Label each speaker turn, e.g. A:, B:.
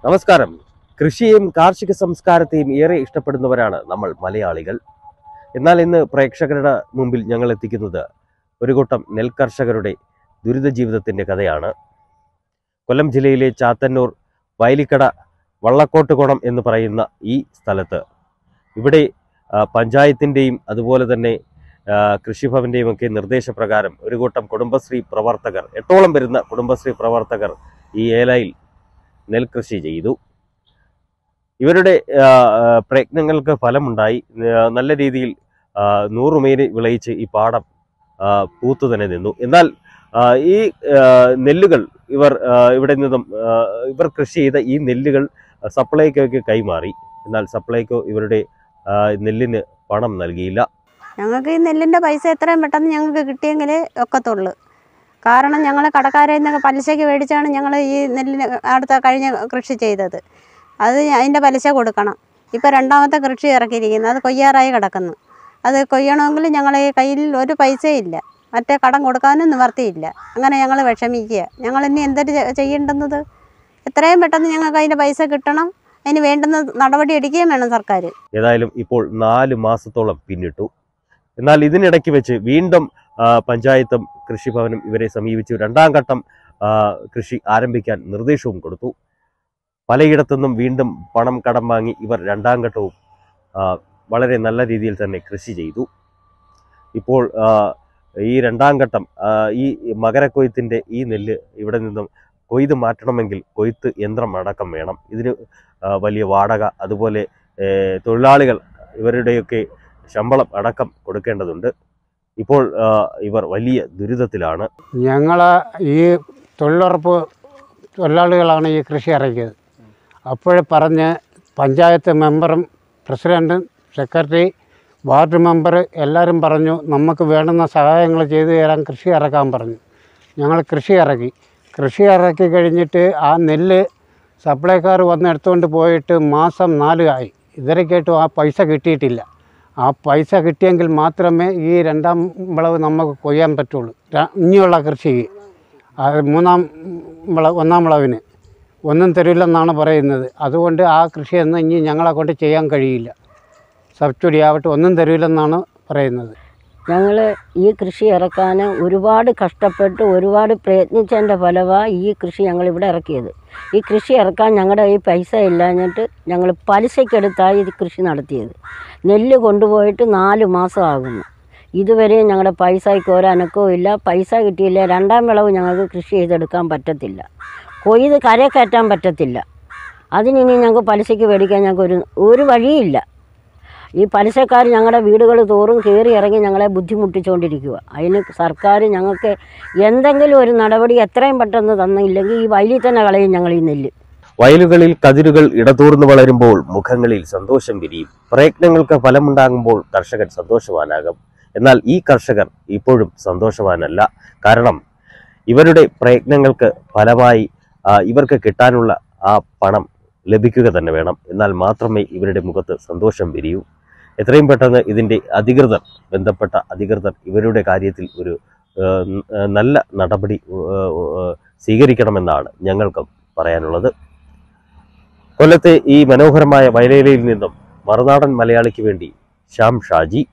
A: നമസ്കാരം കൃഷിയെയും കാർഷിക സംസ്കാരത്തെയും ഏറെ ഇഷ്ടപ്പെടുന്നവരാണ് നമ്മൾ മലയാളികൾ എന്നാൽ ഇന്ന് പ്രേക്ഷകരുടെ മുമ്പിൽ ഞങ്ങൾ എത്തിക്കുന്നത് ഒരു കൂട്ടം നെൽകർഷകരുടെ ദുരിത ജീവിതത്തിന്റെ കഥയാണ് കൊല്ലം ജില്ലയിലെ ചാത്തന്നൂർ വയലിക്കട വള്ളക്കോട്ടുകുളം എന്ന് പറയുന്ന ഈ സ്ഥലത്ത് ഇവിടെ ആ, പഞ്ചായത്തിൻ്റെയും അതുപോലെ തന്നെ ആ, കൃഷിഭവന്റെയും ഒക്കെ നിർദ്ദേശപ്രകാരം ഒരു കൂട്ടം കുടുംബശ്രീ പ്രവർത്തകർ എട്ടോളം വരുന്ന കുടുംബശ്രീ പ്രവർത്തകർ ഈ ഏലയിൽ നെൽകൃഷി ചെയ്തു ഇവരുടെ ആ, ആ, പ്രയത്നങ്ങൾക്ക് ഫലമുണ്ടായി ആ, നല്ല രീതിയിൽ ആ, നൂറുമേനി വിളയിച്ച് ഈ പാടം ആ, പൂത്തു തന്നെ നിന്നു എന്നാൽ ആ, ഈ ആ, നെല്ലുകൾ ഇവർ ആ, ഇവിടെ നിന്നും ആ, ഇവർ കൃഷി ചെയ്ത ഈ നെല്ലുകൾ സപ്ലൈകോയ്ക്ക് കൈമാറി എന്നാൽ സപ്ലൈകോ ഇവരുടെ ആ, നെല്ലിന് പണം നൽകിയില്ല
B: ഞങ്ങൾക്ക് ഈ നെല്ലിൻ്റെ പൈസ എത്രയും പെട്ടെന്ന് ഞങ്ങൾക്ക് കിട്ടിയെങ്കിലേ ഒക്കത്തുള്ളൂ കാരണം ഞങ്ങൾ കടക്കാരെ നിന്നൊക്കെ പലിശയ്ക്ക് മേടിച്ചാണ് ഞങ്ങൾ ഈ നെല്ലിന് അടുത്ത കഴിഞ്ഞ കൃഷി ചെയ്തത് അത് അതിൻ്റെ പലിശ കൊടുക്കണം ഇപ്പോൾ രണ്ടാമത്തെ കൃഷി ഇറക്കിയിരിക്കുന്നത് അത് കൊയ്യാറായി കിടക്കുന്നു അത് കൊയ്യണമെങ്കിൽ ഞങ്ങളെ കയ്യിൽ ഒരു പൈസയില്ല മറ്റേ കടം കൊടുക്കാനും നിവർത്തിയില്ല അങ്ങനെ ഞങ്ങൾ വിഷമിക്കുക ഞങ്ങൾ ഇനി എന്തൊരു ചെ- ചെയ്യേണ്ടുന്നത് എത്രയും പെട്ടെന്ന് ഞങ്ങൾക്ക് അതിൻ്റെ പൈസ കിട്ടണം അതിന് വേണ്ടുന്ന നടപടി എടുക്കുകയും വേണം സർക്കാർ
A: ഏതായാലും ഇപ്പോൾ നാല് മാസത്തോളം പിന്നിട്ടു എന്നാൽ ഇതിനിടയ്ക്ക് വെച്ച് വീണ്ടും ആ, പഞ്ചായത്തും കൃഷിഭവനും ഇവരെ സമീപിച്ചു രണ്ടാം ഘട്ടം ആ, കൃഷി ആരംഭിക്കാൻ നിർദ്ദേശവും കൊടുത്തു പലയിടത്തുനിന്നും വീണ്ടും പണം കടം വാങ്ങി ഇവർ രണ്ടാം ഘട്ടവും ആ, വളരെ നല്ല രീതിയിൽ തന്നെ കൃഷി ചെയ്തു ഇപ്പോൾ ആ, ഈ രണ്ടാം ഘട്ടം ആ, ഈ മകരക്കൊയ്ത്തിന്റെ ഈ നെല്ല് ഇവിടെ നിന്നും കൊയ്ത് മാറ്റണമെങ്കിൽ കൊയ്ത്ത് യന്ത്രം അടക്കം വേണം ഇതിന് ആ, വലിയ വാടക അതുപോലെ ഏ, തൊഴിലാളികൾ ഇവരുടെയൊക്കെ ശമ്പളം അടക്കം കൊടുക്കേണ്ടതുണ്ട് ഇപ്പോൾ ആ, ഇവർ വലിയ ദുരിതത്തിലാണ്
C: ഞങ്ങൾ ഈ തൊഴിലുറപ്പ് തൊഴിലാളികളാണ് ഈ കൃഷി ഇറക്കിയത് അപ്പോഴേ പറഞ്ഞ് പഞ്ചായത്ത് മെമ്പറും പ്രസിഡൻറ്റും സെക്രട്ടറി വാർഡ് മെമ്പർ എല്ലാവരും പറഞ്ഞു നമുക്ക് വേണ്ടുന്ന സഹായങ്ങൾ ചെയ്തു തരാൻ കൃഷി ഇറക്കാൻ പറഞ്ഞു ഞങ്ങൾ കൃഷി ഇറക്കി കൃഷി ഇറക്കി കഴിഞ്ഞിട്ട് ആ നെല്ല് സപ്ലൈക്കാർ വന്ന് എടുത്തുകൊണ്ട് പോയിട്ട് മാസം നാല് ആയി ഇതുവരെക്കായിട്ടും ആ പൈസ കിട്ടിയിട്ടില്ല ആ പൈസ കിട്ടിയെങ്കിൽ മാത്രമേ ഈ രണ്ടാം വിളവ് നമുക്ക് കൊയ്യാൻ പറ്റുള്ളൂ ര- ഇനിയുള്ള കൃഷിക്ക് അത് മൂന്നാം വിളവ് ഒന്നാം വിളവിന് ഒന്നും തരില്ലെന്നാണ് പറയുന്നത് അതുകൊണ്ട് ആ കൃഷിയൊന്നും ഇനി ഞങ്ങളെ കൊണ്ട് ചെയ്യാൻ കഴിയില്ല സബ്സിഡി ആവട്ടെ ഒന്നും തരില്ലെന്നാണ് പറയുന്നത്
D: ഞങ്ങൾ ഈ കൃഷി ഇറക്കാൻ ഒരുപാട് കഷ്ടപ്പെട്ട് ഒരുപാട് പ്രയത്നിച്ചതിൻ്റെ ഫലമാണ് ഈ കൃഷി ഞങ്ങളിവിടെ ഇറക്കിയത് ഈ കൃഷി ഇറക്കാൻ ഞങ്ങളുടെ ഈ പൈസ ഇല്ലാഞ്ഞിട്ട് ഞങ്ങൾ പലിശക്കെടുത്താണ് ഈ കൃഷി നടത്തിയത് നെല്ല് കൊണ്ടുപോയിട്ട് നാല് മാസമാകുന്നു ഇതുവരെ ഞങ്ങളുടെ പൈസയ്ക്ക് ഒരനക്കവും ഇല്ല പൈസ കിട്ടിയില്ല രണ്ടാം വിളവ് ഞങ്ങൾക്ക് കൃഷി ചെയ്തെടുക്കാൻ പറ്റത്തില്ല കൊയ്ത് കര കയറ്റാൻ പറ്റത്തില്ല അതിനിനി ഞങ്ങൾക്ക് പലിശയ്ക്ക് മേടിക്കാൻ ഞങ്ങൾക്ക് ഒരു ഒരു വഴിയില്ല ഈ പലിശക്കാർ ഞങ്ങളുടെ വീടുകൾ തോറും കയറി ഇറങ്ങി ഞങ്ങളെ ബുദ്ധിമുട്ടിച്ചുകൊണ്ടിരിക്കുക അതിന് സർക്കാർ ഞങ്ങൾക്ക് എന്തെങ്കിലും ഒരു നടപടി എത്രയും പെട്ടെന്ന് തന്നില്ലെങ്കിൽ ഈ വയലിൽ തന്നെ കളയും ഞങ്ങൾ ഈ നെല്ല്
A: വയലുകളിൽ കതിരുകൾ ഇടതൂർന്നു വളരുമ്പോൾ മുഖങ്ങളിൽ സന്തോഷം വിരിയും പ്രയത്നങ്ങൾക്ക് ഫലമുണ്ടാകുമ്പോൾ കർഷകൻ സന്തോഷവാനാകും എന്നാൽ ഈ കർഷകർ ഇപ്പോഴും സന്തോഷവാനല്ല കാരണം ഇവരുടെ പ്രയത്നങ്ങൾക്ക് ഫലമായി ആ, ഇവർക്ക് കിട്ടാനുള്ള ആ പണം ലഭിക്കുക തന്നെ വേണം എന്നാൽ മാത്രമേ ഇവരുടെ മുഖത്ത് സന്തോഷം വിരിയൂ എത്രയും പെട്ടെന്ന് ഇതിൻ്റെ അധികൃതർ ബന്ധപ്പെട്ട അധികൃതർ ഇവരുടെ കാര്യത്തിൽ ഒരു ആ, ന- ആ, നല്ല നടപടി ആ, ആ, സ്വീകരിക്കണമെന്നാണ് ഞങ്ങൾക്കും പറയാനുള്ളത് കൊല്ലത്തെ ഈ മനോഹരമായ വയലേലയിൽ നിന്നും മറുനാടൻ മലയാളിക്ക് വേണ്ടി ശ്യാം ഷാജി